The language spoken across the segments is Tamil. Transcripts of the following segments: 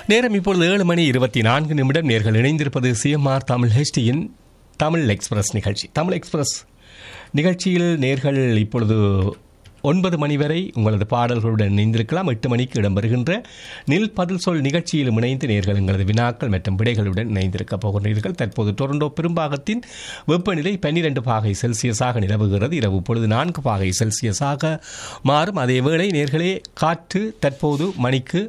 நேரம் இப்பொழுது ஏழு மணி இருபத்தி நான்கு நிமிடம் நேர்கள் இணைந்திருப்பது சிஎம்ஆர் தமிழ் ஹெச்டியின் தமிழ் எக்ஸ்பிரஸ் நிகழ்ச்சி தமிழ் எக்ஸ்பிரஸ் நிகழ்ச்சியில் நேர்கள் இப்பொழுது ஒன்பது மணி வரை உங்களது பாடல்களுடன் இணைந்திருக்கலாம் எட்டு மணிக்கு இடம்பெறுகின்ற நில் பதில் சொல் நிகழ்ச்சியிலும் இணைந்து நேர்கள் எங்களது வினாக்கள் மற்றும் விடைகளுடன் இணைந்திருக்கப் போகின்றீர்கள் தற்போது டொரண்டோ பெரும்பாகத்தின் வெப்பநிலை பன்னிரண்டு பாகை செல்சியஸாக நிலவுகிறது இரவு பொழுது நான்கு பாகை செல்சியஸாக மாறும் அதேவேளை நேர்களே காற்று தற்போது மணிக்கு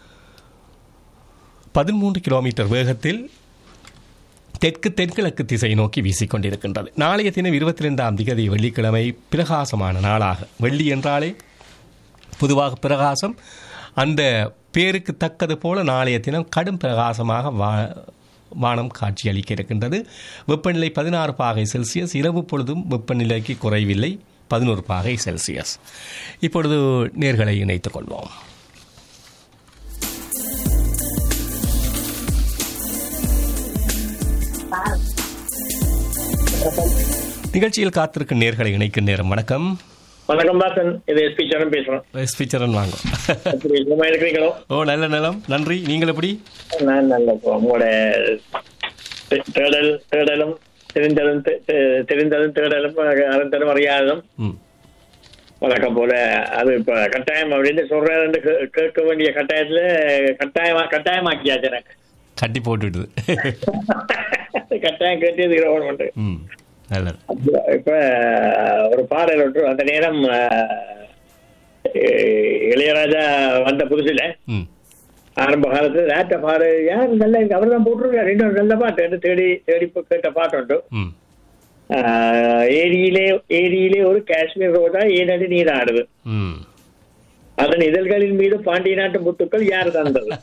பதிமூன்று கிலோமீட்டர் வேகத்தில் தெற்கு தென்கிழக்கு திசை நோக்கி வீசிக்கொண்டிருக்கின்றது நாளைய தினம் இருபத்தி ரெண்டாம் திகதி வெள்ளிக்கிழமை பிரகாசமான நாளாக வெள்ளி என்றாலே பொதுவாக பிரகாசம் அந்த பேருக்கு தக்கது போல நாளைய தினம் கடும் பிரகாசமாக வா வானம் காட்சியளிக்க இருக்கின்றது வெப்பநிலை பதினாறு பாகை செல்சியஸ் இரவு பொழுதும் வெப்பநிலைக்கு குறைவில்லை பதினோரு பாகை செல்சியஸ் இப்பொழுது நேர்களை இணைத்துக் கொள்வோம் நிகழ்ச்சியில் காத்திருக்கும் நேர்களை இணைக்கும் நேரம் வணக்கம் வணக்கம் பாசன் இது எஸ்பி சரண் பேசுறேன் ஸ்பீச்சரன் வாங்க எப்படி சும்மா இருக்கிறீங்களோ ஓ நல்ல நிலம் நன்றி நீங்கள் எப்படி நான் நல்ல இப்போ உங்களோட தே- தேடல் தேடலும் தெரிந்ததும் தெ- தெ- தெரிந்ததும் தேடலும் அறிந்ததும் அறியாததும் ம் வழக்கம் போல அது இப்ப கட்டாயம் அப்படின்னு சொல்றாரு கேட்க வேண்டிய கட்டாயத்துல கட்டாயமா கட்டாயமாக்கியாச்சு எனக்கு கட்டி போட்டுவிடுது கட்டாயம் கேட்டது கவர்மெண்ட் ம் நல்லது இப்ப ஒரு பாடல் ஒன்று அந்த நேரம் அஹ், இளையராஜா வந்த புதுசுல ம் ஆரம்ப காலத்துல ராட்ட பாடு யார் நல்ல அவர் தான் போட்டிருக்காரு இன்னொரு நல்ல பாட்டு என்று தேடி தேடி போய் கேட்ட பாட்டு உண்டு ம் ஆஹ் ஏரியிலே ஏரியிலே ஒரு காஷ்மீர் ரோஜா ஏனடி நீராடுது ம் அதன் இதழ்களின் மீது பாண்டிய நாட்டு முத்துக்கள் யார் தந்தது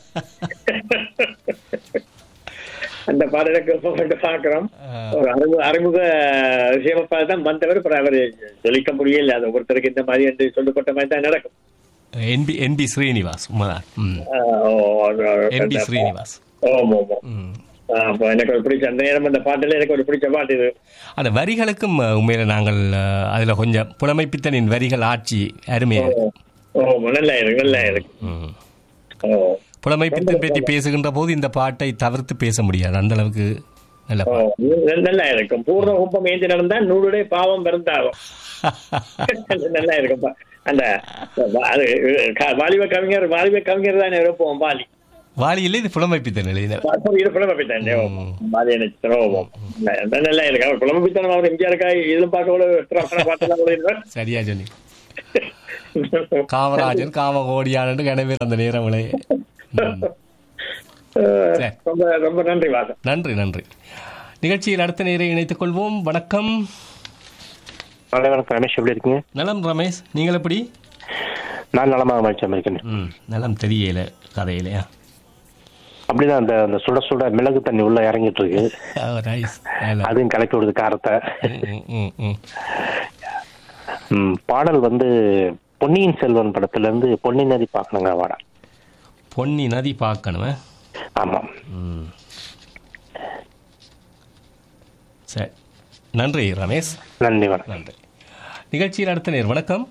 அந்த பாடலை கேட்பப்பட்டு பார்க்கிறோம் ஒரு அறிமுக அறிமுக விஷயமா தான் வந்தவர் அப்புறம் அவர் சொல்லிக்க முடியல அது ஒருத்தருக்கு இந்த மாதிரி என்று சொல்லப்பட்ட மாதிரி தான் நடக்கும் என்பி என்பி ஸ்ரீனிவாஸ் உண்மைதான் ம் ஆஹ் ஓ, அது- என்பி ஸ்ரீனிவாஸ் ஓம் ஓம் ஓம். ம் ஆஹ் அப்ப எனக்கு ஒரு பிடிச்ச அந்த நேரம் அந்த பாட்டுல எனக்கு ஒரு பிடிச்ச பாட்டு இது அந்த வரிகளுக்கும் அஹ், உண்மையில நாங்கள் அஹ், அதுல கொஞ்சம் புலமைப்பித்தனின் வரிகள் ஆட்சி அருமையாக இருக்கு. ஓ நல்லா இருக்கு நல்லா இருக்கு ம் ஓ புலமைப்பித்தன் பற்றி பேசுகின்ற போது இந்த பாட்டை தவிர்த்து பேச முடியாது அந்த அளவுக்கு நல்ல ஓ, பாட்டு நல்லா இருக்கும் பூர்ண கும்பம் ஏந்தி நடந்தா நூலுடைய பாவம் பிறந்தாகும் நல்லா இருக்கும்பா அந்த அது க- வாலிப கவிஞர் வாலிப கவிஞர் தான் இருப்போம் பாலி வாலியில் இது புலமைப்பித்தன் எழுதின இது புலமப்பித்தான் பாலி எனக்கு ஓம் நல்லா இருக்கு அவர் புலமப்பித்தான் அவர் எம்ஜிஆருக்கா இதுல பார்க்க பாட்டு சரியா சொன்னி காமராஜன் காமகோடியானு கனவே அந்த நேரம் விளைய ம். சரி. ரொம்ப ரொம்ப நன்றி வாசன் நன்றி நன்றி நிகழ்ச்சியில் அடுத்த நேரை இணைத்துக் கொள்வோம் வணக்கம் வணக்கம் வணக்கம் ரமேஷ் எப்படி இருக்கீங்க நலம் ரமேஷ் நீங்கள் எப்படி நான் நலமாக மகிழ்ச்சியாக இருக்கேன் ம் நலம் தெரியல கதையிலையா அப்படிதான் அந்த அந்த சுட சுட மிளகு தண்ணி உள்ள இறங்கிட்டு இருக்கு நைஸ் நல்ல அதுவும் கலக்கி விடுது காரத்தை ம், ம், ம். ம், பாடல் வந்து பொன்னியின் செல்வன் படத்துல இருந்து பொன்னி நதி பார்க்கணுங்க வாடா பொன்னி நதி பார்க்கணும் ஆமாம் ம் சரி நன்றி ரமேஷ் நன்றி வணக்கம் நன்றி நிகழ்ச்சியில் அடுத்த நேர் வணக்கம்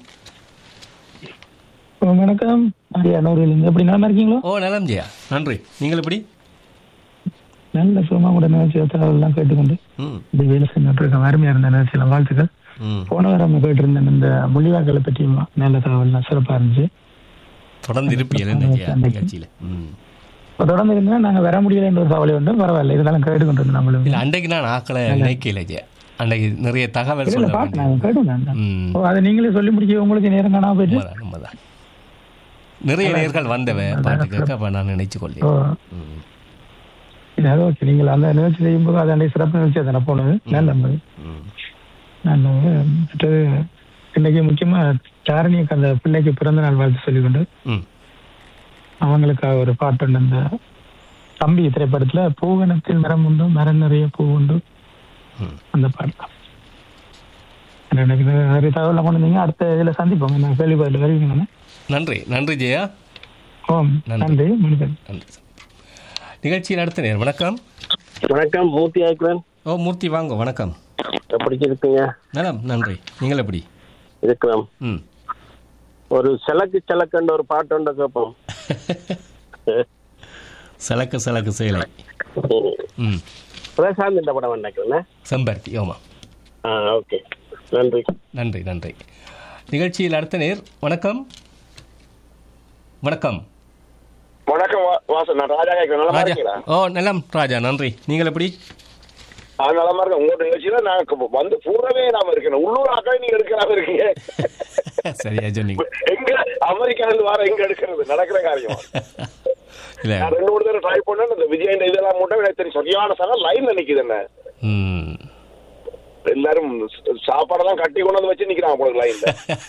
வணக்கம் ஐயா நூறுலேருந்து எப்படி நல்லா இருக்கீங்களோ ஓ நலம் ஜெயா நன்றி நீங்கள் எப்படி நல்ல சுகமா கூட நிகழ்ச்சி எல்லாம் கேட்டுக்கொண்டு ம் இப்படி வேலை செஞ்சுட்டு இருக்கேன் அருமையா இருந்த நிகழ்ச்சியெல்லாம் வாழ்த்துக்கள் ம் போன வாரம் கேட்டிருந்தேன் இந்த மொழிவாக்களை பற்றி நல்ல தகவல்லாம் சிறப்பா இருந்துச்சு தொடர்ந்து இருப்பீர்கள் என்ன ஜெயா நிகழ்ச்சியில் ம் இப்ப தொடர்ந்து இருந்தா நாங்க வர முடியல என்ற ஒரு கவலை வந்து பரவாயில்ல இருந்தாலும் கேட்டுக்கொண்டு இருந்தோம் நம்மளும் இல்லை அன்றைக்கு நான் ஆக்களை நினைக்கல ஜெயா அன்றைக்கு நிறைய தகவல் இல்ல சொல்ல பாட்டு வேண்டியது நாங்க கேட்டுக்கொண்டேன் ம் ஓ அதை நீங்களே சொல்லி முடிக்க உங்களுக்கு நேரம் காணாம போயிட்டு உண்மைதான் உண்மைதான் நிறைய நேர்கள் வந்தவ பாட்டு கேட்க அப்ப நான் நினைச்சு ஓ கொள்ளேன் ம் இல்ல அது ஓகே நீங்கள் அந்த நிகழ்ச்சி செய்யும்போது அது அன்றைய சிறப்பு நிகழ்ச்சி அதை போனது நல்ல ம் நல்லது மற்றது இன்னைக்கு முக்கியமா சாரணிக்கு அந்த பிள்ளைக்கு பிறந்த நாள் வாழ்த்து சொல்லிக்கொண்டு ம் அவங்களுக்காக ஒரு பாட்டு உண்டு அந்த தம்பி திரைப்படத்துல பூவனத்தில் மரம் உண்டு மரம் நிறைய பூ உண்டு ம் அந்த பாட்டு தான். எனக்கு இது நிறைய தகவலாம் கொண்டு வந்தீங்க அடுத்த இதுல சந்திப்போம் நான் கேள்வி பதில் வருவீங்க நன்றி நன்றி ஜெயா ஓம் நன்றி. நன்றி மனிதன் நன்றி நிகழ்ச்சியில் அடுத்த நேர் வணக்கம் வணக்கம் மூர்த்தி ஆக்கிறேன் ஓ மூர்த்தி வாங்க வணக்கம் எப்படி இருக்கீங்க நலம் நன்றி நீங்கள் எப்படி இருக்கிறோம் ம் ஒரு செலக்கு செலக்குன்னு ஒரு பாட்டு ஒன்று கேட்போம் சலக்கு சலக்கு சேலை ம் பிரசாந்த் இந்த படம் நினைக்கிறேன் செம்பருத்தி ஆமா ஆ ஓகே நன்றி நன்றி நன்றி நிகழ்ச்சியில் அடுத்த நேர் வணக்கம் வணக்கம் வணக்கம் வா- வாசன் நான் ராஜா கேட்கிறேன் நல்லா ராஜா இருக்கீங்களா ஓ நலம் ராஜா நன்றி நீங்கள் எப்படி ஆ நலமா இருக்கேன் உங்க நிகழ்ச்சியில நான் இப்ப வந்து பூரவே நாம இருக்கேன் உள்ளூர் ஆக்களை நீங்க எடுக்கிறாம இருக்கீங்க சரியா சொன்னீங்க எங்க அமெரிக்கால இருந்து வர எங்க எடுக்கிறது நடக்கிற காரியம் இல்லை நான் ரெண்டு மூணு தடவை ட்ரை பண்ணேன் இந்த விஜய் இந்த இதெல்லாம் மட்டும் எனக்கு தெரியும் சரியான சனம் லைன்ல நிக்குது என்ன ம் எல்லாரும் ச- சாப்பாடெல்லாம் கட்டி கொண்டு வந்து வச்சு நிக்கிறான் உங்களுக்கு லைன்ல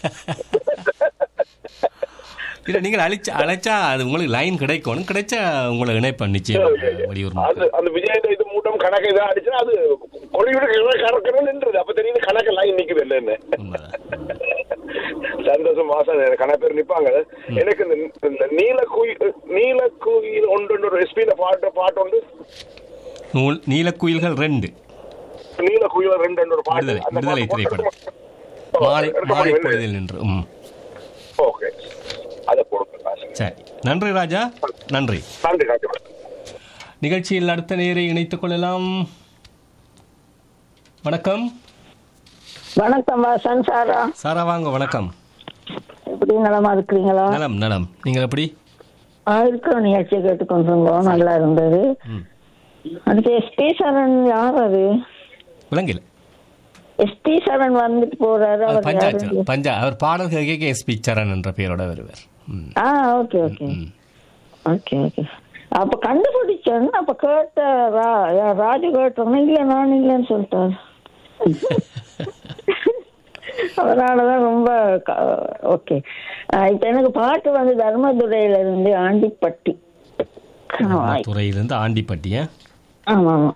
இல்லை நீங்கள் அழைச்சா அழைச்சா அது உங்களுக்கு லைன் கிடைக்கணும் கிடைச்சா உங்களை இணைப்பேன் நிச்சயம் வெளியூர் அது மக்கள். அந்த விஜய் இந்த இது மூட்டம் கணக்கு இதாக அடிச்சுன்னா அது கொடியோட கணக்கு நின்றுது அப்ப தெரியுது கணக்கு லைன் நிக்குது இல்லைன்னு உண்மைதான். சந்தோஷம் மாசம் கணக்கு பேர் நிப்பாங்க எனக்கு இந்த இந்த நீல குயில் நீல குயில் ஒன்று ஒரு எஸ்பியில பாட்டு பாட்டு உண்டு நூல் நீலக்குயில்கள் ரெண்டு நீல குயில் ரெண்டு ரெண்டு ஒரு பாட்டு விடுதலை அந்த விடுதலை பாட்டு திரைப்படம் போட்டு- மாலை எடுக்க மாலை முடியும். பொழுதில் நின்று ம் ஓகே அதை போடுங்க சரி நன்றி ராஜா நன்றி நன்றி நன்றி நிகழ்ச்சியில் அடுத்த நேரை இணைத்துக் கொள்ளலாம் வணக்கம் வணக்கம் வாசன் சாரா சாரா வாங்க வணக்கம் எப்படி நலமா இருக்கிறீங்களா நலம் நலம் நீங்கள் எப்படி ஆ, இருக்கிற நிகழ்ச்சியை கேட்டுக்கொண்டிருந்தோம் நல்லா இருந்தது ம் அடுத்து எஸ்பி சரண் யார் அது விளங்கில எஸ்பி சரண் வந்துட்டு போறாரு அது அவர் பஞ்சாயத்து யாரு? பஞ்சா அவர் பாடல் கேட்க எஸ்பி சரண் என்ற பெயரோட வருவார் ம் ஆ ஓகே ஓகே ம் ஓகே ஓகே அப்ப கண்டுபிடிச்சேன் அப்ப கேட்ட ரா- யா- ராஜு கேட்டோன்னா இல்ல நான் இல்லைன்னு சொல்லிட்டாரு அதனாலதான் ரொம்ப ஓகே இப்ப எனக்கு பாட்டு வந்து தர்மதுரையில இருந்து ஆண்டிப்பட்டி ஆ, துறையிலிருந்து ஆண்டிப்பட்டிய ஆமா ஆமா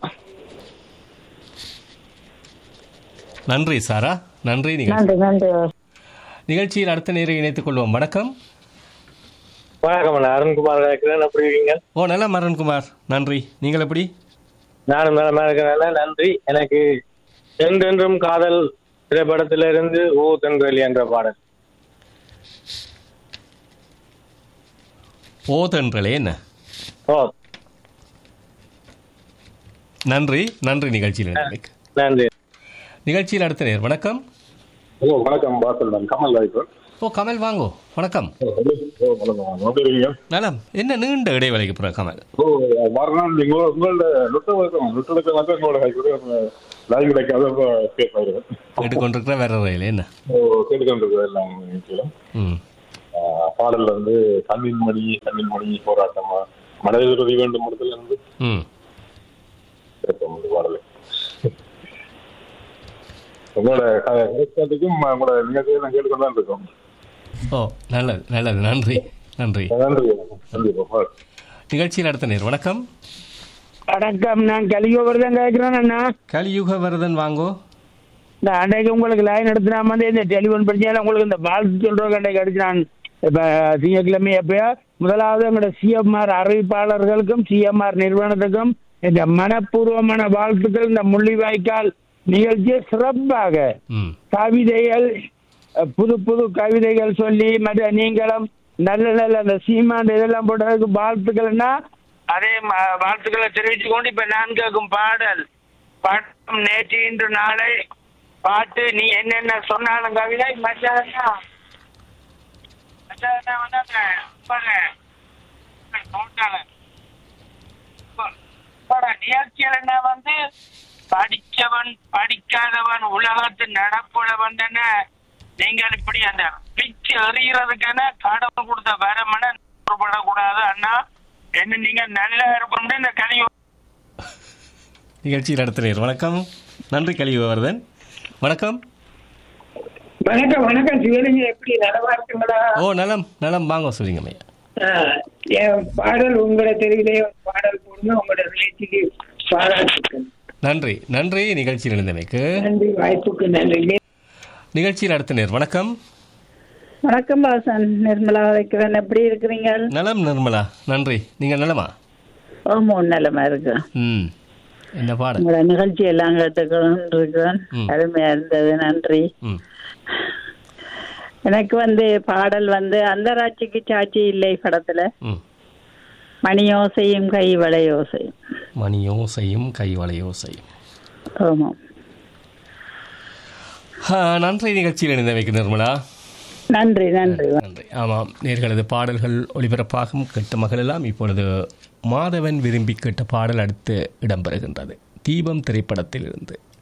நன்றி சாரா நன்றி நிகழ்ச்சி நன்றி நன்றி நிகழ்ச்சியில் அடுத்த நேரை இணைத்துக் கொள்வோம் வணக்கம் வணக்கம் நான் அருண்குமார் கேட்கிறேன் எப்படி இருக்கீங்க ஓ நல்ல மரண்குமார் நன்றி நீங்கள் எப்படி நானும் நலமா இருக்கிறேன் நன்றி எனக்கு என்றென்றும் காதல் திரைப்படத்திலிருந்து ஓ தென்கொலி என்ற பாடல் போதன்றலே என்ன ஓ நன்றி நன்றி நிகழ்ச்சியில் இணைந்தமைக்கு. நன்றி நிகழ்ச்சியில் அடுத்த நேர் வணக்கம் ஹலோ வணக்கம் பாசல் நான் கமல் ராய்பர் ஓ கமல் வாங்கோ வணக்கம் ஓ வணக்கம் எப்படி இருக்கீங்க நலம் என்ன நீண்ட இடைவேளைக்கு பிறகு கமல் ஓ மறுநாள் நீங்க உங்களோட லுட்ட வழக்கம் லுட்டலுக்கு வந்து உங்களோட கைக்கு லைவ் கிடைக்காத கேஸ் ஆயிடுவேன் கேட்டுக்கொண்டிருக்கிற வேற ரயில் என்ன ஓ கேட்டுக்கொண்டிருக்கிறது எல்லாம் நிகழ்ச்சியிலும் ம் பாடல் வந்து கண்ணின் மணி கண்ணின் மணி போராட்டமா மனதில் வேண்டும் இடத்துல இருந்து ம் கேட்போம் இந்த பாடலை உங்களோட கேட்கறதுக்கும் உங்களோட நிகழ்ச்சியை நான் கேட்டுக்கொண்டு தான் இருக்கோம் ஓ நல்லது நல்லது நன்றி நன்றி நன்றி நன்றி பாப்பா நிகழ்ச்சியில் அடுத்த நேர் வணக்கம் வணக்கம் நான் கலியோவர்தான் கேட்கிறேன் அண்ணா கலியுக வரதன் வாங்கோ இந்த அன்றைக்கு உங்களுக்கு லைன் எடுத்து நான் வந்து இந்த டெலிஃபோன் பிரச்சனை உங்களுக்கு இந்த வாழ்த்து சொல்றோம் அன்றைக்கு அடிச்சு நான் இப்ப திங்கட்கிழமை எப்பயா முதலாவது எங்களோட சிஎம்ஆர் அறிவிப்பாளர்களுக்கும் சிஎம்ஆர் நிறுவனத்துக்கும் இந்த மனப்பூர்வமான வாழ்த்துக்கள் இந்த முள்ளிவாய்க்கால் நிகழ்ச்சியை சிறப்பாக ம் கவிதைகள் அஹ், புது புது கவிதைகள் சொல்லி மற்ற நீங்களும் நல்ல நல்ல அந்த சீமான் இதெல்லாம் போட்டதுக்கு வாழ்த்துக்கள்னா அதே ம- வாழ்த்துக்களை தெரிவித்து கொண்டு இப்ப நான் கேட்கும் பாடல் பாட்டம் நேற்று இன்று நாளை பாட்டு நீ என்னென்ன சொன்னாலும் கவிதை மச்சானா மச்சானா வந்து அந்த பாரு, நோட்டால. இப்ப நிகழ்ச்சியில் என்ன வந்து படிச்சவன் படிக்காதவன் உலகத்து நடப்புலவன் தானே நீங்கள் இப்படி அந்த பிச்சு எறிகிறதுக்கான கடவுள் கொடுத்த வரமன படக்கூடாது அண்ணா என்ன நீங்க நல்லா இருக்கணும் இந்த கலியோ நிகழ்ச்சியில் அடுத்த நேர் வணக்கம் நன்றி கலியுக வரதன் வணக்கம் வணக்கம் வணக்கம் சிவலிங்க எப்படி நலமா இருக்குங்களா ஓ நலம் நலம் வாங்க சொல்லுங்க ஐயா என் பாடல் உங்களை தெருவிலே பாடல் போடுங்க உங்களோட நிகழ்ச்சிக்கு பாராட்டுக்கள் நன்றி நன்றி நிகழ்ச்சியில் இணைந்தமைக்கு நன்றி வாய்ப்புக்கு நன்றி நிகழ்ச்சியில் அடுத்த நேர் வணக்கம் வணக்கம் வாசன் நிர்மலா வைக்கிறேன் எப்படி இருக்கிறீங்க நலம் நிர்மலா நன்றி நீங்கள் நலமா ஓமோ நிலமா இருக்கு ம் என்ன பாடல் உங்களோட நிகழ்ச்சி எல்லாம் கேட்டுக்கிறேன் ம். அருமையா இருந்தது நன்றி ம் எனக்கு வந்து பாடல் வந்து அந்த ராட்சிக்கு சாட்சி இல்லை படத்துல ம் மணியோசையும் கை வளையோசையும் மணியோசையும் கைவளையோசையும் ஆமாம் ஆ, நன்றி நிகழ்ச்சியில் இணைந்தமைக்கு நிர்மலா நன்றி நன்றி நன்றி ஆமாம் நேர்களது பாடல்கள் ஒளிபரப்பாகும் கேட்ட மகளெல்லாம் இப்பொழுது மாதவன் விரும்பி கேட்ட பாடல் அடுத்து இடம்பெறுகின்றது தீபம் திரைப்படத்தில் இருந்து